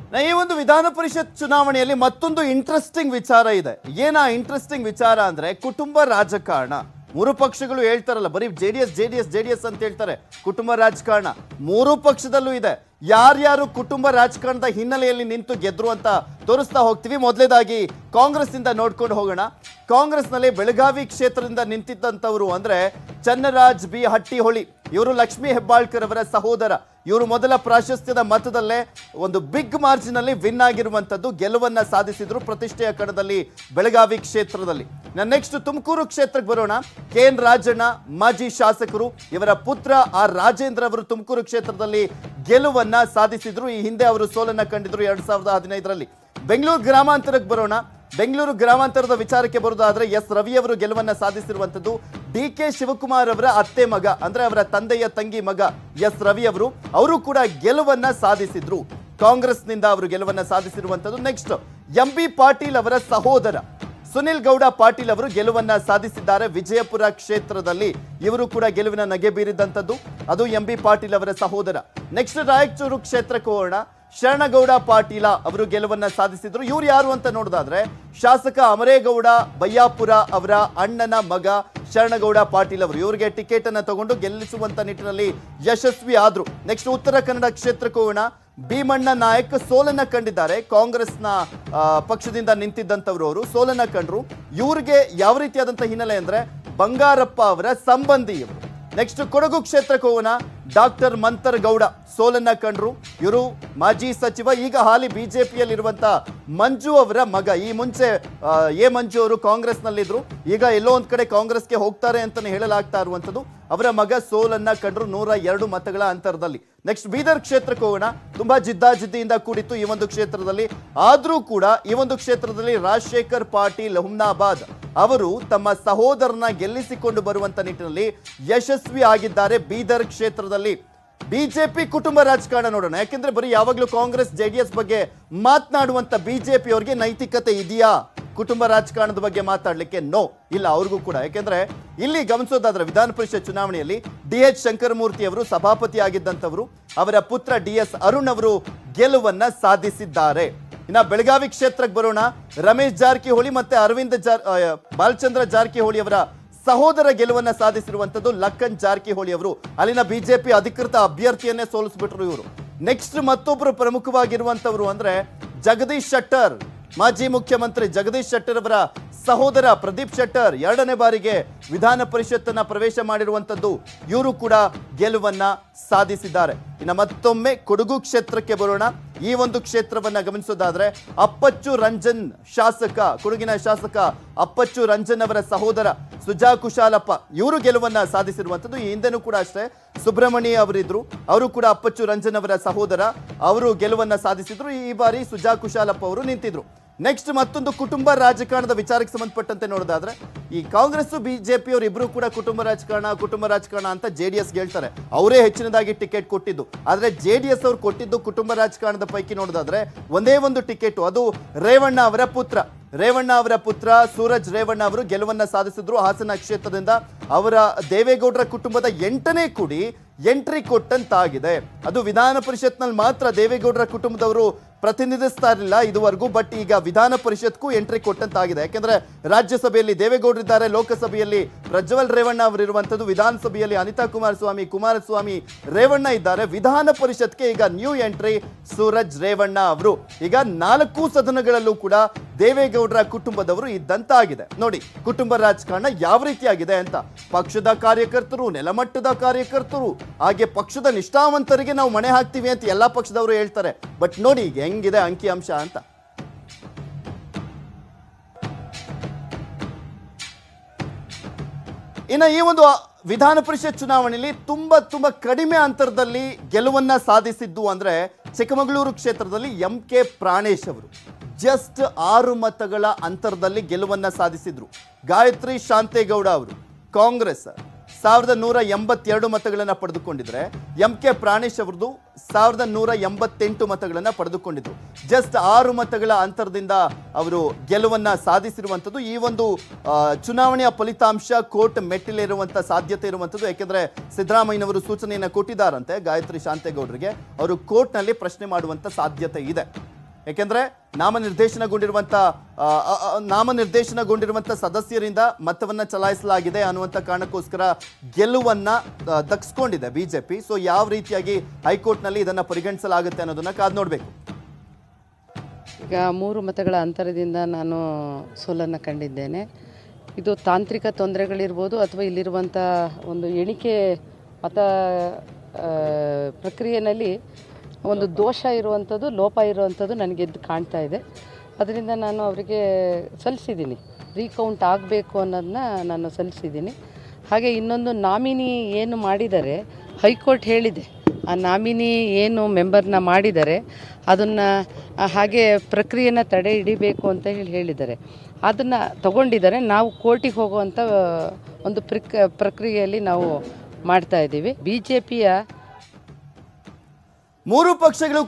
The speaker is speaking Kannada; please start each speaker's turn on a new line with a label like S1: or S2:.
S1: ನಾ ಈ ಒಂದು ವಿಧಾನ ಪರಿಷತ್ ಚುನಾವಣೆಯಲ್ಲಿ ಮತ್ತೊಂದು ಇಂಟ್ರೆಸ್ಟಿಂಗ್ ವಿಚಾರ ಇದೆ ಏನ ಇಂಟ್ರೆಸ್ಟಿಂಗ್ ವಿಚಾರ ಅಂದ್ರೆ ಕುಟುಂಬ ರಾಜಕಾರಣ ಮೂರು ಪಕ್ಷಗಳು ಹೇಳ್ತಾರಲ್ಲ ಬರೀ J D S J D S J D S ಅಂತ ಹೇಳ್ತಾರೆ ಕುಟುಂಬ ರಾಜಕಾರಣ ಮೂರು ಪಕ್ಷದಲ್ಲೂ ಇದೆ ಯಾರ್ಯಾರು ಕುಟುಂಬ ರಾಜಕಾರಣದ ಹಿನ್ನೆಲೆಯಲ್ಲಿ ನಿಂತು ಗೆದ್ರು ಅಂತ ತೋರಿಸ್ತಾ ಹೋಗ್ತೀವಿ ಮೊದಲೇದಾಗಿ ಕಾಂಗ್ರೆಸ್ ಇಂದ ನೋಡ್ಕೊಂಡು ಹೋಗೋಣ ಕಾಂಗ್ರೆಸ್ನಲ್ಲಿ ಬೆಳಗಾವಿ ಕ್ಷೇತ್ರದಿಂದ ನಿಂತಿದ್ದಂಥವ್ರು ಅಂದ್ರೆ ಚನ್ನರಾಜ್ ಬಿ ಹಟ್ಟಿಹೊಳಿ ಇವರು ಲಕ್ಷ್ಮೀ ಹೆಬ್ಬಾಳ್ಕರ್ ಅವರ ಸಹೋದರ ಇವರು ಮೊದಲ ಪ್ರಾಶಸ್ತ್ಯದ ಮತದಲ್ಲೇ ಒಂದು ಬಿಗ್ ಮಾರ್ಜಿನ್ ಅಲ್ಲಿ ವಿನ್ ಆಗಿರುವಂತದ್ದು ಗೆಲುವನ್ನ ಸಾಧಿಸಿದ್ರು ಪ್ರತಿಷ್ಠೆಯ ಕಣದಲ್ಲಿ ಬೆಳಗಾವಿ ಕ್ಷೇತ್ರದಲ್ಲಿ ನೆಕ್ಸ್ಟ್ ತುಮಕೂರು ಕ್ಷೇತ್ರಕ್ಕೆ ಬರೋಣ ಕೆ ಎನ್ ರಾಜಣ್ಣ ಮಾಜಿ ಶಾಸಕರು ಇವರ ಪುತ್ರ ಆರ್ ರಾಜೇಂದ್ರ ಅವರು ತುಮಕೂರು ಕ್ಷೇತ್ರದಲ್ಲಿ ಗೆಲುವನ್ನ ಸಾಧಿಸಿದ್ರು ಈ ಹಿಂದೆ ಅವರು ಸೋಲನ್ನ ಕಂಡಿದ್ರು ಎರಡ್ ಸಾವಿರದ ಹದಿನೈದರಲ್ಲಿ ಬೆಂಗಳೂರು ಗ್ರಾಮಾಂತರಕ್ಕೆ ಬರೋಣ ಬೆಂಗಳೂರು ಗ್ರಾಮಾಂತರದ ವಿಚಾರಕ್ಕೆ ಬರೋದಾದ್ರೆ ಎಸ್ ರವಿ ಅವರು ಗೆಲುವನ್ನ ಸಾಧಿಸಿರುವಂತದ್ದು ಡಿ ಕೆ ಶಿವಕುಮಾರ್ ಅವರ ಅತ್ತೆ ಮಗ ಅಂದ್ರೆ ಅವರ ತಂದೆಯ ತಂಗಿ ಮಗ ಎಸ್ ರವಿ ಅವರು ಅವರು ಕೂಡ ಗೆಲುವನ್ನ ಸಾಧಿಸಿದ್ರು ಕಾಂಗ್ರೆಸ್ನಿಂದ ಅವರು ಗೆಲುವನ್ನ ಸಾಧಿಸಿರುವಂತದ್ದು ನೆಕ್ಸ್ಟ್ ಎಂ ಬಿ ಪಾಟೀಲ್ ಅವರ ಸಹೋದರ ಸುನಿಲ್ ಗೌಡ ಪಾಟೀಲ್ ಅವರು ಗೆಲುವನ್ನ ಸಾಧಿಸಿದ್ದಾರೆ ವಿಜಯಪುರ ಕ್ಷೇತ್ರದಲ್ಲಿ ಇವರು ಕೂಡ ಗೆಲುವಿನ ನಗೆ ಬೀರಿದಂತದ್ದು ಅದು ಎಂ ಬಿ ಪಾಟೀಲ್ ಅವರ ಸಹೋದರ ನೆಕ್ಸ್ಟ್ ರಾಯಚೂರು ಕ್ಷೇತ್ರಕ್ಕೆ ಹೋಗೋಣ ಶರಣಗೌಡ ಪಾಟೀಲ ಅವರು ಗೆಲುವನ್ನ ಸಾಧಿಸಿದ್ರು ಇವ್ರು ಯಾರು ಅಂತ ನೋಡೋದಾದ್ರೆ ಶಾಸಕ ಅಮರೇಗೌಡ ಬಯ್ಯಾಪುರ ಅವರ ಅಣ್ಣನ ಮಗ ಶರಣಗೌಡ ಪಾಟೀಲ್ ಅವರು ಇವರಿಗೆ ಟಿಕೆಟ್ ಅನ್ನ ತಗೊಂಡು ಗೆಲ್ಲಿಸುವಂತ ನಿಟ್ಟಿನಲ್ಲಿ ಯಶಸ್ವಿ ಆದ್ರು ನೆಕ್ಸ್ಟ್ ಉತ್ತರ ಕನ್ನಡ ಕ್ಷೇತ್ರಕ್ಕೆ ಹೋಗೋಣ ಭೀಮಣ್ಣ ನಾಯಕ್ ಸೋಲನ್ನ ಕಂಡಿದ್ದಾರೆ ಕಾಂಗ್ರೆಸ್ನ ಆ, ಪಕ್ಷದಿಂದ ನಿಂತಿದ್ದಂಥವ್ರು ಅವರು ಸೋಲನ್ನ ಕಂಡ್ರು ಇವ್ರಿಗೆ ಯಾವ ರೀತಿಯಾದಂಥ ಹಿನ್ನೆಲೆ ಅಂದ್ರೆ ಬಂಗಾರಪ್ಪ ಅವರ ಸಂಬಂಧಿ ಇವರು ನೆಕ್ಸ್ಟ್ ಕೊಡಗು ಕ್ಷೇತ್ರಕ್ಕೆ ಹೋಗೋಣ ಡಾಕ್ಟರ್ ಮಂತರ್ ಗೌಡ ಸೋಲನ್ನ ಕಂಡ್ರು ಇವರು ಮಾಜಿ ಸಚಿವ ಈಗ ಹಾಲಿ ಬಿಜೆಪಿಯಲ್ಲಿರುವಂತ ಮಂಜು ಅವರ ಮಗ ಈ ಮುಂಚೆ ಆ, ಎ ಮಂಜು ಅವರು ಕಾಂಗ್ರೆಸ್ನಲ್ಲಿದ್ರು ಈಗ ಎಲ್ಲೋ ಒಂದ್ ಕಡೆ ಕಾಂಗ್ರೆಸ್ಗೆ ಹೋಗ್ತಾರೆ ಅಂತಾನೆ ಹೇಳಲಾಗ್ತಾ ಇರುವಂತದ್ದು ಅವರ ಮಗ ಸೋಲನ್ನ ಕಂಡ್ರು ನೂರ ಎರಡು ಮತಗಳ ಅಂತರದಲ್ಲಿ ನೆಕ್ಸ್ಟ್ ಬೀದರ್ ಕ್ಷೇತ್ರಕ್ಕೆ ಹೋಗೋಣ ತುಂಬಾ ಜಿದ್ದಾಜಿದ್ದಿಯಿಂದ ಕೂಡಿತ್ತು ಈ ಒಂದು ಕ್ಷೇತ್ರದಲ್ಲಿ ಆದ್ರೂ ಕೂಡ ಈ ಒಂದು ಕ್ಷೇತ್ರದಲ್ಲಿ ರಾಜಶೇಖರ್ ಪಾಟೀಲ್ ಹುಮ್ನಾಬಾದ್ ಅವರು ತಮ್ಮ ಸಹೋದರನ ಗೆಲ್ಲಿಸಿಕೊಂಡು ಬರುವಂತ ನಿಟ್ಟಿನಲ್ಲಿ ಯಶಸ್ವಿ ಆಗಿದ್ದಾರೆ ಬೀದರ್ ಕ್ಷೇತ್ರದಲ್ಲಿ ಬಿಜೆಪಿ ಕುಟುಂಬ ರಾಜಕಾರಣ ನೋಡೋಣ ಯಾಕೆಂದ್ರೆ ಬರೀ ಯಾವಾಗಲೂ ಕಾಂಗ್ರೆಸ್ ಜೆಡಿಎಸ್ ಬಗ್ಗೆ ಮಾತನಾಡುವಂತ ಬಿಜೆಪಿ ಅವರಿಗೆ ನೈತಿಕತೆ ಇದೆಯಾ ಕುಟುಂಬ ರಾಜಕಾರಣದ ಬಗ್ಗೆ ಮಾತಾಡ್ಲಿಕ್ಕೆ ನೋ ಇಲ್ಲ ಅವ್ರಿಗೂ ಕೂಡ ಯಾಕೆಂದ್ರೆ ಇಲ್ಲಿ ಗಮನಿಸೋದಾದ್ರೆ ವಿಧಾನ ಪರಿಷತ್ ಚುನಾವಣೆಯಲ್ಲಿ ಡಿ ಎಚ್ ಶಂಕರಮೂರ್ತಿ ಅವರು ಸಭಾಪತಿ ಆಗಿದ್ದಂಥವರು ಅವರ ಪುತ್ರ ಡಿ ಎಸ್ ಅರುಣ್ ಅವರು ಗೆಲುವನ್ನ ಸಾಧಿಸಿದ್ದಾರೆ ಇನ್ನ ಬೆಳಗಾವಿ ಕ್ಷೇತ್ರಕ್ಕೆ ಬರೋಣ ರಮೇಶ್ ಜಾರಕಿಹೊಳಿ ಮತ್ತೆ ಅರವಿಂದ್ ಜಾರ್ ಆ, ಬಾಲಚಂದ್ರ ಜಾರಕಿಹೊಳಿ ಅವರ ಸಹೋದರ ಗೆಲುವನ್ನ ಸಾಧಿಸಿರುವಂತದ್ದು ಲಕ್ಕನ್ ಜಾರಕಿಹೊಳಿ ಅವರು ಅಲ್ಲಿನ ಬಿಜೆಪಿ ಅಧಿಕೃತ ಅಭ್ಯರ್ಥಿಯನ್ನೇ ಸೋಲಿಸ್ಬಿಟ್ರು ಇವರು ನೆಕ್ಸ್ಟ್ ಮತ್ತೊಬ್ರು ಪ್ರಮುಖವಾಗಿರುವಂತವ್ರು ಅಂದ್ರೆ ಜಗದೀಶ್ ಶೆಟ್ಟರ್ ಮಾಜಿ ಮುಖ್ಯಮಂತ್ರಿ ಜಗದೀಶ್ ಶೆಟ್ಟರ್ ಅವರ ಸಹೋದರ ಪ್ರದೀಪ್ ಶೆಟ್ಟರ್ ಎರಡನೇ ಬಾರಿಗೆ ವಿಧಾನ ಪರಿಷತ್ತನ್ನ ಪ್ರವೇಶ ಮಾಡಿರುವಂತದ್ದು ಇವರು ಕೂಡ ಗೆಲುವನ್ನ ಸಾಧಿಸಿದ್ದಾರೆ ಇನ್ನು ಮತ್ತೊಮ್ಮೆ ಕೊಡಗು ಕ್ಷೇತ್ರಕ್ಕೆ ಬರೋಣ ಈ ಒಂದು ಕ್ಷೇತ್ರವನ್ನ ಗಮನಿಸೋದಾದ್ರೆ ಅಪ್ಪಚ್ಚು ರಂಜನ್ ಶಾಸಕ ಕೊಡಗಿನ ಶಾಸಕ ಅಪ್ಪಚ್ಚು ರಂಜನ್ ಅವರ ಸಹೋದರ ಸುಜಾ ಕುಶಾಲಪ್ಪ ಇವರು ಗೆಲುವನ್ನ ಸಾಧಿಸಿರುವಂತದ್ದು ಈ ಹಿಂದೆನೂ ಕೂಡ ಅಷ್ಟೇ ಸುಬ್ರಹ್ಮಣ್ಯ ಅವರಿದ್ರು ಅವರು ಕೂಡ ಅಪ್ಪಚ್ಚು ರಂಜನ್ ಅವರ ಸಹೋದರ ಅವರು ಗೆಲುವನ್ನ ಸಾಧಿಸಿದ್ರು ಈ ಬಾರಿ ಸುಜಾ ಕುಶಾಲಪ್ಪ ಅವರು ನಿಂತಿದ್ರು ನೆಕ್ಸ್ಟ್ ಮತ್ತೊಂದು ಕುಟುಂಬ ರಾಜಕಾರಣದ ವಿಚಾರಕ್ಕೆ ಸಂಬಂಧಪಟ್ಟಂತೆ ನೋಡೋದಾದ್ರೆ ಈ ಕಾಂಗ್ರೆಸ್ ಬಿಜೆಪಿ ಅವರು ಇಬ್ರು ಕೂಡ ಕುಟುಂಬ ರಾಜಕಾರಣ ಕುಟುಂಬ ರಾಜಕಾರಣ ಅಂತ ಜೆ ಡಿ ಎಸ್ ಹೇಳ್ತಾರೆ ಅವರೇ ಹೆಚ್ಚಿನದಾಗಿ ಟಿಕೆಟ್ ಕೊಟ್ಟಿದ್ದು ಆದ್ರೆ ಜೆ ಡಿ ಎಸ್ ಅವ್ರು ಕೊಟ್ಟಿದ್ದು ಕುಟುಂಬ ರಾಜಕಾರಣದ ಪೈಕಿ ನೋಡೋದಾದ್ರೆ ಒಂದೇ ಒಂದು ಟಿಕೆಟ್ ಅದು ರೇವಣ್ಣ ಅವರ ಪುತ್ರ ರೇವಣ್ಣ ಅವರ ಪುತ್ರ ಸೂರಜ್ ರೇವಣ್ಣ ಅವರು ಗೆಲುವನ್ನ ಸಾಧಿಸಿದ್ರು ಹಾಸನ ಕ್ಷೇತ್ರದಿಂದ ಅವರ ದೇವೇಗೌಡರ ಕುಟುಂಬದ ಎಂಟನೇ ಕುಡಿ ಎಂಟ್ರಿ ಕೊಟ್ಟಂತಾಗಿದೆ ಅದು ವಿಧಾನ ಪರಿಷತ್ನಲ್ಲಿ ಮಾತ್ರ ದೇವೇಗೌಡರ ಕುಟುಂಬದವರು ಪ್ರತಿನಿಧಿಸ್ತಾ ಇರಲಿಲ್ಲ ಇದುವರೆಗೂ ಬಟ್ ಈಗ ವಿಧಾನ ಪರಿಷತ್ಗೂ ಎಂಟ್ರಿ ಕೊಟ್ಟಂತಾಗಿದೆ ಯಾಕೆಂದ್ರೆ ರಾಜ್ಯಸಭೆಯಲ್ಲಿ ದೇವೇಗೌಡರಿದ್ದಾರೆ ಲೋಕಸಭೆಯಲ್ಲಿ ಪ್ರಜ್ವಲ್ ರೇವಣ್ಣ ಅವರಿರುವಂಥದ್ದು ವಿಧಾನಸಭೆಯಲ್ಲಿ ಅನಿತಾ ಕುಮಾರಸ್ವಾಮಿ ಕುಮಾರಸ್ವಾಮಿ ರೇವಣ್ಣ ಇದ್ದಾರೆ ವಿಧಾನ ಪರಿಷತ್ಗೆ ಈಗ ನ್ಯೂ ಎಂಟ್ರಿ ಸೂರಜ್ ರೇವಣ್ಣ ಅವರು ಈಗ ನಾಲ್ಕು ಸದನಗಳಲ್ಲೂ ಕೂಡ ದೇವೇಗೌಡರ ಕುಟುಂಬದವರು ಇದ್ದಂತಾಗಿದೆ ನೋಡಿ ಕುಟುಂಬ ರಾಜಕಾರಣ ಯಾವ ರೀತಿಯಾಗಿದೆ ಅಂತ ಪಕ್ಷದ ಕಾರ್ಯಕರ್ತರು ನೆಲಮಟ್ಟದ ಕಾರ್ಯಕರ್ತರು ಹಾಗೆ ಪಕ್ಷದ ನಿಷ್ಠಾವಂತರಿಗೆ ನಾವು ಮಣೆ ಹಾಕ್ತೀವಿ ಅಂತ ಎಲ್ಲಾ ಪಕ್ಷದವರು ಹೇಳ್ತಾರೆ ಬಟ್ ನೋಡಿ ಈಗ ಹೆಂಗಿದೆ ಅಂಕಿ ಅಂಶ ಅಂತ ಇನ್ನು ಈ ಒಂದು ವಿಧಾನ ಪರಿಷತ್ ಚುನಾವಣೆಯಲ್ಲಿ ತುಂಬಾ ತುಂಬಾ ಕಡಿಮೆ ಅಂತರದಲ್ಲಿ ಗೆಲುವನ್ನ ಸಾಧಿಸಿದ್ದು ಅಂದ್ರೆ ಚಿಕ್ಕಮಗಳೂರು ಕ್ಷೇತ್ರದಲ್ಲಿ ಎಂ ಕೆ ಪ್ರಾಣೇಶ್ ಅವರು ಜಸ್ಟ್ ಆರು ಮತಗಳ ಅಂತರದಲ್ಲಿ ಗೆಲುವನ್ನ ಸಾಧಿಸಿದ್ರು ಗಾಯತ್ರಿ ಶಾಂತೇಗೌಡ ಅವರು ಕಾಂಗ್ರೆಸ್ ಸಾವಿರದ ನೂರ ಎಂಬತ್ತೆರಡು ಮತಗಳನ್ನು ಪಡೆದುಕೊಂಡಿದ್ರೆ ಎಂ ಕೆ ಪ್ರಾಣೇಶ್ ಅವರದು ಸಾವಿರದ ನೂರ ಎಂಬತ್ತೆಂಟು ಮತಗಳನ್ನು ಪಡೆದುಕೊಂಡಿದ್ರು ಜಸ್ಟ್ ಆರು ಮತಗಳ ಅಂತರದಿಂದ ಅವರು ಗೆಲುವನ್ನ ಸಾಧಿಸಿರುವಂಥದ್ದು ಈ ಒಂದು ಆ, ಚುನಾವಣೆಯ ಫಲಿತಾಂಶ ಕೋರ್ಟ್ ಮೆಟ್ಟಿಲೇರುವಂತ ಸಾಧ್ಯತೆ ಇರುವಂಥದ್ದು ಯಾಕೆಂದ್ರೆ ಸಿದ್ದರಾಮಯ್ಯನವರು ಸೂಚನೆಯನ್ನು ಕೊಟ್ಟಿದ್ದಾರಂತೆ ಗಾಯತ್ರಿ ಶಾಂತೇಗೌಡರಿಗೆ ಅವರು ಕೋರ್ಟ್ನಲ್ಲಿ ಪ್ರಶ್ನೆ ಮಾಡುವಂತ ಸಾಧ್ಯತೆ ಇದೆ ಯಾಕೆಂದ್ರೆ ನಾಮನಿರ್ದೇಶನಗೊಂಡಿರುವಂತ ಆ, ಆ, ಆ, ನಾಮನಿರ್ದೇಶನಗೊಂಡಿರುವಂತ ಸದಸ್ಯರಿಂದ ಮತವನ್ನ ಚಲಾಯಿಸಲಾಗಿದೆ ಅನ್ನುವಂತ ಕಾರಣಕ್ಕೋಸ್ಕರ ಗೆಲುವನ್ನ ಆ, ದಕ್ಸ್ಕೊಂಡಿದೆ ಬಿಜೆಪಿ ಸೊ ಯಾವ ರೀತಿಯಾಗಿ ಹೈಕೋರ್ಟ್ನಲ್ಲಿ ಇದನ್ನ ಪರಿಗಣಿಸಲಾಗುತ್ತೆ ಅನ್ನೋದನ್ನ ಕಾದ್ ನೋಡ್ಬೇಕು
S2: ಈಗ ಮೂರು ಮತಗಳ ಅಂತರದಿಂದ ನಾನು ಸೋಲನ್ನು ಕಂಡಿದ್ದೇನೆ ಇದು ತಾಂತ್ರಿಕ ತೊಂದರೆಗಳಿರ್ಬೋದು ಅಥವಾ ಇಲ್ಲಿರುವಂಥ ಒಂದು ಎಣಿಕೆ ಮತ ಆ, ಪ್ರಕ್ರಿಯೆಯಲ್ಲಿ ಒಂದು ದೋಷ ಇರುವಂಥದ್ದು ಲೋಪ ಇರುವಂಥದ್ದು ನನಗೆ ಎದ್ದು ಕಾಣ್ತಾ ಇದೆ ಅದರಿಂದ ನಾನು ಅವರಿಗೆ ಸಲ್ಲಿಸಿದ್ದೀನಿ ರೀಕೌಂಟ್ ಆಗಬೇಕು ಅನ್ನೋದನ್ನ ನಾನು ಸಲ್ಲಿಸಿದ್ದೀನಿ ಹಾಗೆ ಇನ್ನೊಂದು ನಾಮಿನಿ ಏನು ಮಾಡಿದ್ದಾರೆ ಹೈಕೋರ್ಟ್ ಹೇಳಿದೆ ಆ ನಾಮಿನಿ ಏನು ಮೆಂಬರ್ನ ಮಾಡಿದ್ದಾರೆ ಅದನ್ನು ಹಾಗೆ ಪ್ರಕ್ರಿಯೆನ ತಡೆ ಹಿಡಿಬೇಕು ಅಂತ ಹೇಳಿ ಹೇಳಿದ್ದಾರೆ ಅದನ್ನು ತಗೊಂಡಿದ್ದಾರೆ ನಾವು ಕೋರ್ಟಿಗೆ ಹೋಗುವಂಥ ಒಂದು ಪ್ರಕ್ ಪ್ರಕ್ರಿಯೆಯಲ್ಲಿ ನಾವು ಮಾಡ್ತಾ ಇದ್ದೀವಿ ಬಿ ಜೆ ಪಿಯ
S1: ಮೂರು ಪಕ್ಷಗಳು